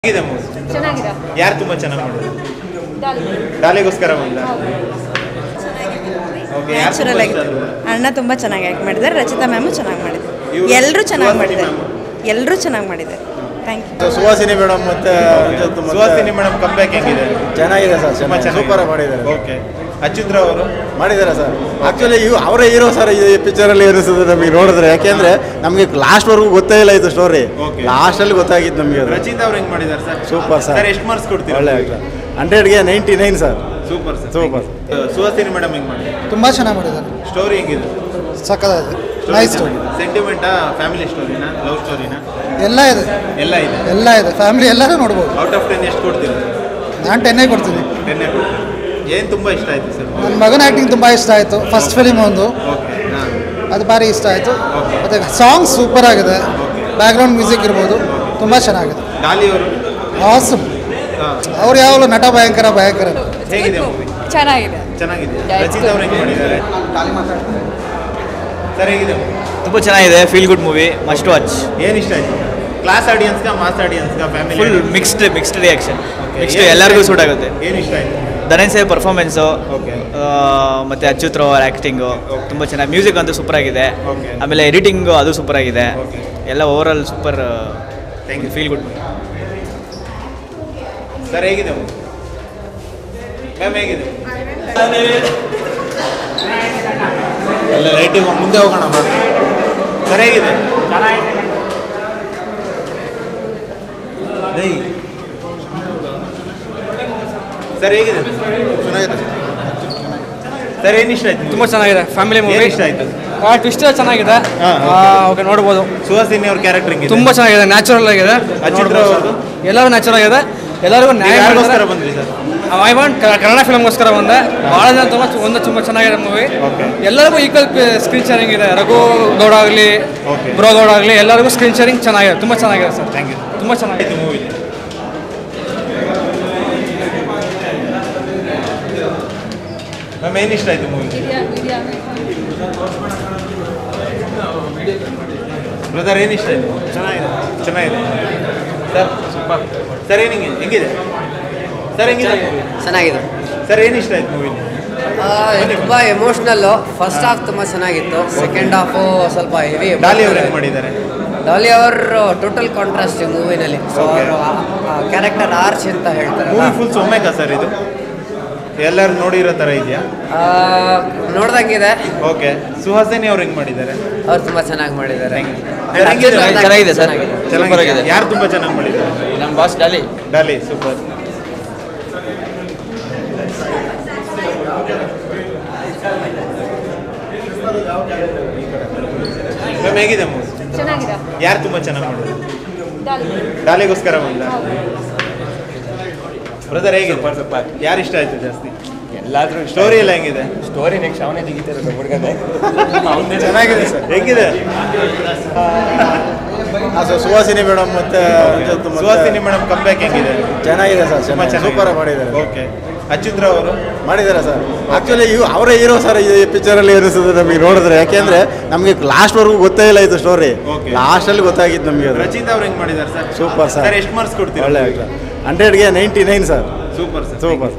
ಹೇಗಿದೆ ಮೂವಿ ಚೆನ್ನಾಗಿದೆ ಯಾರು ತುಂಬಾ ಚೆನ್ನಾಗಿ ಮಾಡಿದ್ರು ಡಾಲಿ ಡಾಲಿಗೋಸ್ಕರ ಬಂದ ಓಕೆ ಯಾರು ನ್ಯಾಚುರಲ್ ತುಂಬಾ ಆಗಿ ಇಷ್ಟ ಆದ್ರು? ಅಣ್ಣ ತುಂಬ ಚೆನ್ನಾಗಿ ಆ್ಯಕ್ಟ್ ಮಾಡಿದ್ದಾರೆ ರಚಿತಾ ಮ್ಯಾಮು ಚೆನ್ನಾಗಿ ಮಾಡಿದ್ದಾರೆ ಇವ್ರು- ಎಲ್ಲರೂ ಚೆನ್ನಾಗಿ ಸುಹಾಸಿನಿ ಮಾಡಿದ್ದಾರೆ ma'am. ಎಲ್ಲರೂ ಚೆನ್ನಾಗಿ ಮಾಡಿದ್ದಾರೆ ಥ್ಯಾಂಕ್ ಯು ಸುವಾಸಿನಿ ಮೇಡಮ್ ಮತ್ತೆ ರಂಜಿತ್ ಮತ್ತೆ ಸುಹಾಸಿನಿ ಮೇಡಮ್ ಕಂಬ್ಯಾಕ್ ಹೆಂಗಿದೆ ಚೆನ್ನಾಗಿದೆ ಸರ್ ತುಂಬಾ ಚೆನ್ನಾಗಿ ಸೂಪರ್ ಮಾಡಿದ್ದಾರೆ ಓಕೆ ಅಚ್ಯುತ್ ರಾವ್ ಅವರು ಮಾಡಿದ್ದಾರೆ ಸರ್ ಆಕ್ಚುಲಿ ಇವ್ ಅವರೇ ಹೀರೋ ಸರ್ ಈ ಪಿಕ್ಚರಲ್ಲಿ ಅನಿಸುತ್ತೆ ನಮಗೆ ನೋಡಿದ್ರೆ ಯಾಕೆಂದ್ರೆ ನಮಗೆ ಲಾಸ್ಟ್ವರೆಗೂ ಗೊತ್ತೇ ಇಲ್ಲ ಇದು ಸ್ಟೋರಿ Okay. ಲಾಸ್ಟಲ್ಲಿ ಗೊತ್ತಾಗಿದ್ದು ನಮಗೆ ಅದು ರಚಿತಾ ಅವ್ರು ಹೆಂಗ್ ಮಾಡಿದ್ದಾರೆ ಸರ್ ಸೂಪರ್ ಸರ್ ಸರ್ ಎಷ್ಟು ಮಾರ್ಕ್ಸ್ ಕೊಡ್ತೀರಾ ಒಳ್ಳೆ ಹಂಡ್ರೆಡ್ಗೆ ninety nine sir super sir Super. Suhasini madam ಹೆಂಗ್ ಮಾಡಿದ್ದಾರೆ ತುಂಬ ಚೆನ್ನಾಗಿ ಮಾಡಿದ್ದಾರೆ ಸ್ಟೋರಿ ಹೆಂಗಿದೆ ಸಕ್ಕದಾಗಿದೆ ನೈಸ್ ಸ್ಟೋರಿ ಸೆಂಟಿಮೆಂಟಾ ಫ್ಯಾಮಿಲಿ ಸ್ಟೋರಿನಾ ಲವ್ ಸ್ಟೋರಿನಾ ಎಲ್ಲ ಇದೆ ಎಲ್ಲ ಇದೆ ಎಲ್ಲ ಇದೆ ಫ್ಯಾಮಿಲಿ ಎಲ್ಲರೂ ನೋಡ್ಬೋದು ಔಟ್ ಆಫ್ ಟೆನ್ ಎಷ್ಟು ಕೊಡ್ತೀರಾ ನಾನು ಟೆನ್ನೇ ಕೊಡ್ತೀನಿ ಟೆನ್ನೇ ಕೊಡ್ತೀರಾ ಏನು ತುಂಬ ಇಷ್ಟ ಆಯ್ತು ಸರ್ ನನ್ನ ಮಗನ ಆ್ಯಕ್ಟಿಂಗ್ ತುಂಬ ಇಷ್ಟ ಆಯಿತು ಫಸ್ಟ್ ಫಿಲಿಮ್ ಒಂದು ಓಕೆ ಹಾಂ ಅದು ಭಾರಿ ಇಷ್ಟ ಆಯಿತು Okay. ಮತ್ತು ಸಾಂಗ್ ಸೂಪರ್ ಆಗಿದೆ Okay. ಬ್ಯಾಕ್ಗ್ರೌಂಡ್ ಮ್ಯೂಸಿಕ್ ಇರ್ಬೋದು ತುಂಬ ಚೆನ್ನಾಗಿದೆ ಡಾಲಿ ಅವರು ಆಸಮ್ ಹಾಂ ಅವ್ರು ಯಾವಾಗಲೂ ನಟ ಭಯಂಕರ ಭಯಂಕರ ಹೇಗಿದೆ ಮೂವಿ ಚೆನ್ನಾಗಿದೆ ಚೆನ್ನಾಗಿದೆ Yeah, it's ರಚಿತಾ ಅವ್ರು ಹೆಂಗ್ ಮಾಡಿದ್ದಾರೆ ಸರ್ ಹೇಗಿದೆ ತುಂಬ ಚೆನ್ನಾಗಿದೆ feel good movie must watch ಏನು ಇಷ್ಟ ಆಯ್ತು ಕ್ಲಾಸ್ ಆಡಿಯನ್ಸ್ಗ ಮಾಸ್ ಆಡಿಯನ್ಸ್ಗ family full mixed mixed reaction mixed ಎಲ್ಲರಿಗೂ ಸೂಟ್ ಆಗುತ್ತೆ ಏನು ಇಷ್ಟ ಆಯ್ತು ಧನಂಜಯ ಸೇವ್ ಪರ್ಫಾರ್ಮೆನ್ಸು Okay. ಮತ್ತು ಅಚ್ಯುತ್ ರಾವ್ ಅವ್ರ ಆ್ಯಕ್ಟಿಂಗು ತುಂಬ ಚೆನ್ನಾಗಿ ಮ್ಯೂಸಿಕ್ ಅಂತೂ ಸೂಪರ್ ಆಗಿದೆ Okay. ಆಮೇಲೆ ಎಡಿಟಿಂಗು ಅದು ಸೂಪರ್ ಆಗಿದೆ Okay. ಎಲ್ಲ overall super Thank you. Feel good sir ಹೇಗಿದೆ ಮ್ಯಾಮ್ ಹೇಗಿದೆ ಎಲ್ಲ ರೇಟಿಂಗ್ ಮುಂದೆ ಹೋಗೋಣ ಬಾ. ಸರ್ ಹೇಗಿದೆ ದೈ. ಸರ್ ಹೇಗಿದೆ ಚೆನ್ನಾಗಿದೆ ಸರ್ ಏನು ಇಷ್ಟ ಆಯ್ತು ತುಂಬ ಚೆನ್ನಾಗಿದೆ ಫ್ಯಾಮಿಲಿ ಏನು ಮೂವಿ ಇಷ್ಟ ಆಯ್ತು ಟ್ವಿಸ್ಟ್ ಚೆನ್ನಾಗಿದೆ ಹಾ, okay. ಓಕೆ ನೋಡ್ಬೋದು ಸುಹಾಸಿನಿ ಅವ್ರ ಕ್ಯಾರೆಕ್ಟರ್ ಹೆಂಗಿದೆ ತುಂಬ ಚೆನ್ನಾಗಿದೆ ನ್ಯಾಚುರಲ್ ಆಗಿದೆ ಅಚ್ಯುತ್ ರಾವ್ ಅವ್ರದ್ದು? ಎಲ್ಲರೂ ನ್ಯಾಚುರಲ್ ಆಗಿದೆ ಎಲ್ಲರಿಗೂ ನೀವು ನ್ಯಾಯ ಯಾರಿಗೋಸ್ಕರ ಬಂದ್ರಿ ಸರ್ ಐ ವಾಂಟ್ ಕನ್ನಡ ಫಿಲ್ಮ್ಗೋಸ್ಕರ ಬಂದೆ ಭಾಳ ಜನ ತುಂಬ ಒಂದು ತುಂಬ ಚೆನ್ನಾಗಿದೆ ಮೂವಿ Okay. ಎಲ್ಲರಿಗೂ ಈಕ್ವಲ್ ಸ್ಕ್ರೀನ್ ಶೇರಿಂಗ್ ಇದೆ ರಘು ಗೌಡ ಆಗಲಿ Okay. ಬ್ರೋ ಗೌಡ ಆಗಲಿ ಎಲ್ಲರಿಗೂ ಸ್ಕ್ರೀನ್ ಶೇರಿಂಗ್ ಚೆನ್ನಾಗಿದೆ ತುಂಬ ಚೆನ್ನಾಗಿದೆ ಸರ್ ಥ್ಯಾಂಕ್ ಯು ತುಂಬ ಚೆನ್ನಾಗಿದೆ ಆಯ್ತು ಮೂವಿ ಮ್ಯಾಮ್ ಏನು ಇಷ್ಟ ಆಯ್ತು ಮೂವಿ ಬ್ರದರ್ ಏನು ಇಷ್ಟ ಆಯ್ತು ಚೆನ್ನಾಗಿದೆ ಚೆನ್ನಾಗಿದೆ ಸರ್ ಸೂಪರ್ ಸರ್ ಏನಿಗೆ ಹೆಂಗಿದೆ ಸರ್ ಹೆಂಗಿದೆ ಚೆನ್ನಾಗಿದೆ ಸರ್ ಏನು ಇಷ್ಟ ಆಯ್ತು ಮೂವಿ ತುಂಬ ಎಮೋಷ್ನಲ್ಲು ಫಸ್ಟ್ ಹಾಫ್ ತುಂಬ ಚೆನ್ನಾಗಿತ್ತು ಸೆಕೆಂಡ್ ಹಾಫು ಸ್ವಲ್ಪ ಹೆವಿ ಡಾಲಿ ಅವ್ರು ಏನು ಮಾಡಿದ್ದಾರೆ ಡಾಲಿ ಅವರು ಟೋಟಲ್ ಕಾಂಟ್ರಾಸ್ಟ್ ಮೂವಿನಲ್ಲಿ ಸೊ Okay. ಅವರು ಕ್ಯಾರೆಕ್ಟರ್ ಆರ್ಚ್ ಅಂತ ಹೇಳ್ತಾರಲ್ಲ ಮೂವಿ ಫುಲ್ ಸೊಮ್ಮೇಕ ಸರ್ ಇದು ಎಲ್ಲರೂ ನೋಡಿರೋ ಥರ ಇದೆಯಾ ಆ, ನೋಡ್ದಂಗಿದೆ ಓಕೆ ಸುಹಾಸಿನಿ ಅವ್ರು ಹೆಂಗೆ ಮಾಡಿದ್ದಾರೆ ಅವ್ರು ತುಂಬ ಚೆನ್ನಾಗಿ ಮಾಡಿದ್ದಾರೆ Thank you. And ಚೆನ್ನಾಗಿದೆ, ಅಚ್ಯುತ್ ಅವ್ರದ್ದು ಚೆನ್ನಾಗಿದೆ sir. ಚೆನ್ನಾಗಿದೆ. ಚೆನ್ನಾಗಿದೆ ಯಾರು ತುಂಬ ಚೆನ್ನಾಗಿ ಮಾಡಿದ್ದಾರೆ ನಮ್ಮ boss Daali Daali super ma'am ಹೇಗಿದೆ ಮೂವಿ ಚೆನ್ನಾಗಿದೆ ಯಾರು ತುಂಬ ಚೆನ್ನಾಗಿ ಮಾಡಿದ್ರು ಡಾಲಿ ಡಾಲಿಗೋಸ್ಕರ ಬಂದ ಬ್ರದರ್ ಹೇಗಿದೆ ಯಾರು ಇಷ್ಟ ಆಯ್ತು ಜಾಸ್ತಿ ಎಲ್ಲಾದ್ರೂ ಸ್ಟೋರಿ ಎಲ್ಲ ಹೆಂಗಿದೆ ಸ್ಟೋರಿ ನೆಕ್ಸ್ಟ್ ಅವನೇ ತೆಗಿತಾರೆ ಹುಡುಗನೇ ಚೆನ್ನಾಗಿದೆ ಸರ್ ಹೆಂಗಿದೆ ಸರ್ ಸುವಾಸಿನಿ ಮೇಡಮ್ ಮತ್ತೆ ರಂಜಿತ್ ಮತ್ತೆ ಸುಹಾಸಿನಿ ಮೇಡಮ್ ಕಂಬ್ಯಾಕ್ ಹೆಂಗಿದೆ ಚೆನ್ನಾಗಿದೆ ಸರ್ ತುಂಬಾ ಚೆನ್ನಾಗಿ ಸೂಪರ್ ಮಾಡಿದ್ದಾರೆ ಓಕೆ ಅಚ್ಯುತ್ ರಾವ್ ಅವರು ಮಾಡಿದ್ದಾರೆ ಸರ್ ಆಕ್ಚುಲಿ ಇವ್ ಅವರೇ ಹೀರೋ ಸರ್ ಈ ಪಿಕ್ಚರಲ್ಲಿ ಅನಿಸುತ್ತೆ ನಮಗೆ ನೋಡಿದ್ರೆ ಯಾಕೆಂದ್ರೆ ನಮಗೆ ಲಾಸ್ಟ್ವರೆಗೂ ಗೊತ್ತೇ ಇಲ್ಲ ಇದು ಸ್ಟೋರಿ Okay. ಲಾಸ್ಟಲ್ಲಿ ಗೊತ್ತಾಗಿದ್ದು ನಮಗೆ ಅದು ರಚಿತಾ ಅವ್ರು ಹೆಂಗ್ ಮಾಡಿದ್ದಾರೆ ಸರ್ Super, sir. ಸರ್ ಎಷ್ಟು ಮಾರ್ಕ್ಸ್ ಕೊಡ್ತೀರಾ ಒಳ್ಳೆ ಹಂಡ್ರೆಡ್ಗೆ ninety nine sir super sir super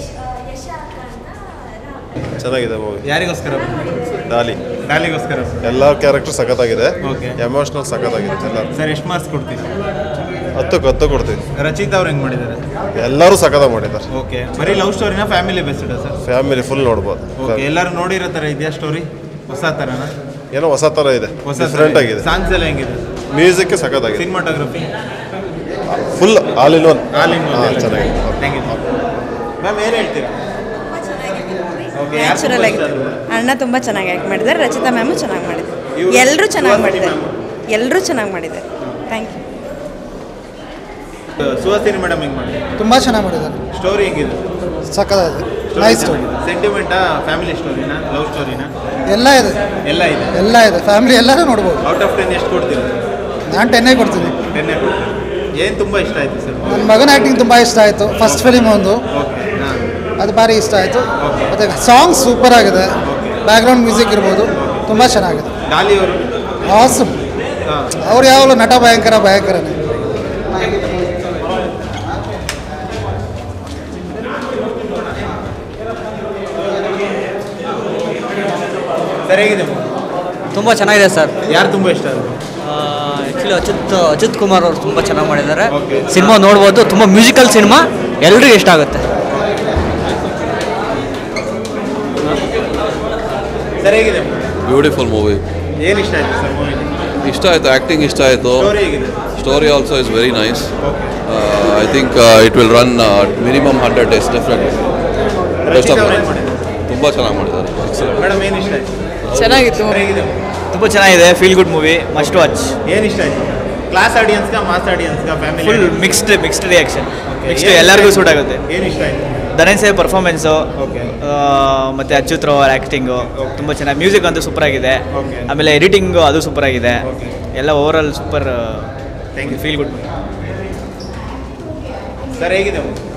ಚೆನ್ನಾಗಿದೆ ಮೂವಿ ಯಾರಿಗೋಸ್ಕರ ಡಾಲಿ ಡಾಲಿಗೋಸ್ಕರ ಎಲ್ಲ ಕ್ಯಾರೆಕ್ಟರ್ ಸಖತ್ತಾಗಿದೆ Okay. ಎಮೋಷನಲ್ ಸಖತ್ತಾಗಿದೆ ಎಲ್ಲ ಸರ್ ಎಷ್ಟು ಮಾರ್ಕ್ಸ್ ಕೊಡ್ತೀರಾ ಹತ್ತಕ್ಕೆ ಹತ್ತು ಕೊಡ್ತೀನಿ ರಚಿತಾ ಅವ್ರು ಹೆಂಗ್ ಮಾಡಿದ್ದಾರೆ ಎಲ್ಲರೂ ಸಖತ್ತಾಗಿ ಮಾಡಿದ್ದಾರೆ ಓಕೆ ಬರೀ ಲವ್ ಸ್ಟೋರಿನ family based sir family full ನೋಡ್ಬೋದು ಓಕೆ ಎಲ್ಲರೂ ನೋಡಿರೋ ಥರ ಇದೆಯಾ ಸ್ಟೋರಿ ಹೊಸ ಥರನ ಏನೋ ಹೊಸ ಥರ ಇದೆ ಹೊಸ ಡಿಫ್ರೆಂಟ್ ಆಗಿದೆ ಸಾಂಗ್ಸ್ ಎಲ್ಲ ಹೆಂಗಿದೆ ಮ್ಯೂಸಿಕ್ ಸಖತ್ತಾಗಿದೆ cinematography full all in one all in ಚೆನ್ನಾಗಿದೆ ಥ್ಯಾಂಕ್ ಯು ಮ್ಯಾಮ್ ಏನು ಹೇಳ್ತೀರಾ ಓಕೆ ನ್ಯಾಚುರಲ್ ಆಗಿ ಅಣ್ಣ ತುಂಬ ಚೆನ್ನಾಗಿ ಆ್ಯಕ್ಟ್ ಮಾಡಿದ್ದಾರೆ ರಚಿತಾ ಮ್ಯಾಮು ಚೆನ್ನಾಗಿ ಮಾಡಿದ್ದಾರೆ ಇವ್ರು- ಎಲ್ಲರೂ ಚೆನ್ನಾಗಿ ಸುಹಾಸಿನಿ ಮಾಡಿದ್ದಾರೆ ಎಲ್ಲರೂ ಚೆನ್ನಾಗಿ ಮಾಡಿದ್ದಾರೆ ಥ್ಯಾಂಕ್ ಯು ಸುಹಾಸಿನಿ ಮೇಡಮ್ ಹೆಂಗ್ ಮಾಡಿದ್ದಾರೆ ತುಂಬ ಚೆನ್ನಾಗಿ ಮಾಡಿದ್ದಾರೆ ಸ್ಟೋರಿ ಹೆಂಗಿದೆ ಸಕ್ಕದಾಗಿದೆ ನೈಸ್ ಸ್ಟೋರಿ ಸೆಂಟಿಮೆಂಟಾ ಫ್ಯಾಮಿಲಿ ಸ್ಟೋರಿನಾ ಲವ್ ಸ್ಟೋರಿನಾ ಎಲ್ಲ ಇದೆ ಎಲ್ಲ ಇದೆ ಎಲ್ಲ ಇದೆ ಫ್ಯಾಮಿಲಿ ಎಲ್ಲರೂ ನೋಡ್ಬೋದು ಔಟ್ ಆಫ್ ಟೆನ್ ಎಷ್ಟು ಕೊಡ್ತೀರಾ ನಾನು ಟೆನ್ನೇ ಕೊಡ್ತೀನಿ ಟೆನ್ನೇ ಕೊಡ್ತೀರಾ ಏನು ತುಂಬ ಇಷ್ಟ ಆಯ್ತು ಸರ್ ನನ್ನ ಮಗನ ಆ್ಯಕ್ಟಿಂಗ್ ತುಂಬ ಇಷ್ಟ ಆಯಿತು ಫಸ್ಟ್ ಫಿಲಿಮ್ ಒಂದು ಓಕೆ ಹಾಂ ಅದು ಭಾರಿ ಇಷ್ಟ ಆಯಿತು Okay. ಮತ್ತು ಸಾಂಗ್ ಸೂಪರ್ ಆಗಿದೆ Okay. ಬ್ಯಾಕ್ಗ್ರೌಂಡ್ ಮ್ಯೂಸಿಕ್ ಇರ್ಬೋದು ತುಂಬ ಚೆನ್ನಾಗಿದೆ ಡಾಲಿ ಅವರು ಆಸಮ್ ಹಾಂ ಅವ್ರು ಯಾವಾಗಲೂ ನಟ ಭಯಂಕರ ಭಯಂಕರನೇ ಸರ್ ಹೇಗಿದೆ ತುಂಬ ಚೆನ್ನಾಗಿದೆ ಸರ್ ಯಾರು ತುಂಬ ಇಷ್ಟ ಆದ್ರು ಆ್ಯಕ್ಚುಲಿ ಅಚ್ಯುತ್ ಅಚ್ಯುತ್ ಕುಮಾರ್ ಅವರು ತುಂಬ ಚೆನ್ನಾಗಿ ಮಾಡಿದ್ದಾರೆ Okay. ಸಿನಿಮಾ ನೋಡ್ಬೋದು ತುಂಬ ಮ್ಯೂಸಿಕಲ್ ಸಿನಿಮಾ ಎಲ್ರಿಗೂ ಇಷ್ಟ ಆಗುತ್ತೆ ಸರ್ ಹೇಗಿದೆ ಬ್ಯೂಟಿಫುಲ್ ಮೂವಿ ಏನು ಇಷ್ಟ ಆಯ್ತು ಸರ್ ಮೂವಿ ಇಷ್ಟ ಆಯಿತು ಆ್ಯಕ್ಟಿಂಗ್ ಇಷ್ಟ ಆಯಿತು ಸ್ಟೋರಿ ಹೇಗಿದೆ story also is very nice okay I think it will run minimum hundred days definitely best of Rachita ಅವ್ರು ಏನು ಮಾಡಿದ್ರು ತುಂಬ ಚೆನ್ನಾಗಿ ಮಾಡಿದ್ದಾರೆ ಎಕ್ಸಲೆಂಟ್ ಮೇಡಮ್ ಏನು ಇಷ್ಟ ಆಯ್ತು ಚೆನ್ನಾಗಿತ್ತು ಸರ್ ಹೇಗಿದೆ ತುಂಬ ಚೆನ್ನಾಗಿದೆ feel good movie must watch ಏನು ಇಷ್ಟ ಆಯ್ತು ಕ್ಲಾಸ್ ಆಡಿಯನ್ಸ್ಗ ಮಾಸ್ ಆಡಿಯನ್ಸ್ಗ family full mixed mixed reaction mixed ಎಲ್ಲರಿಗೂ ಸೂಟ್ ಆಗುತ್ತೆ ಏನು ಇಷ್ಟ ಆಯ್ತು ಧನಂಜಯ ಸಾಹೇಬ್ ಪರ್ಫಾರ್ಮೆನ್ಸು ಓಕೆ ಮತ್ತು ಅಚ್ಯುತ್ ರಾವ್ ಆ್ಯಕ್ಟಿಂಗು ತುಂಬ ಚೆನ್ನಾಗಿ ಮ್ಯೂಸಿಕ್ ಅಂತೂ ಸೂಪರ್ ಆಗಿದೆ Okay. ಆಮೇಲೆ ಎಡಿಟಿಂಗು ಅದು ಸೂಪರ್ ಆಗಿದೆ Okay. ಎಲ್ಲ overall super Thank you. Feel good sir ಹೇಗಿದೆ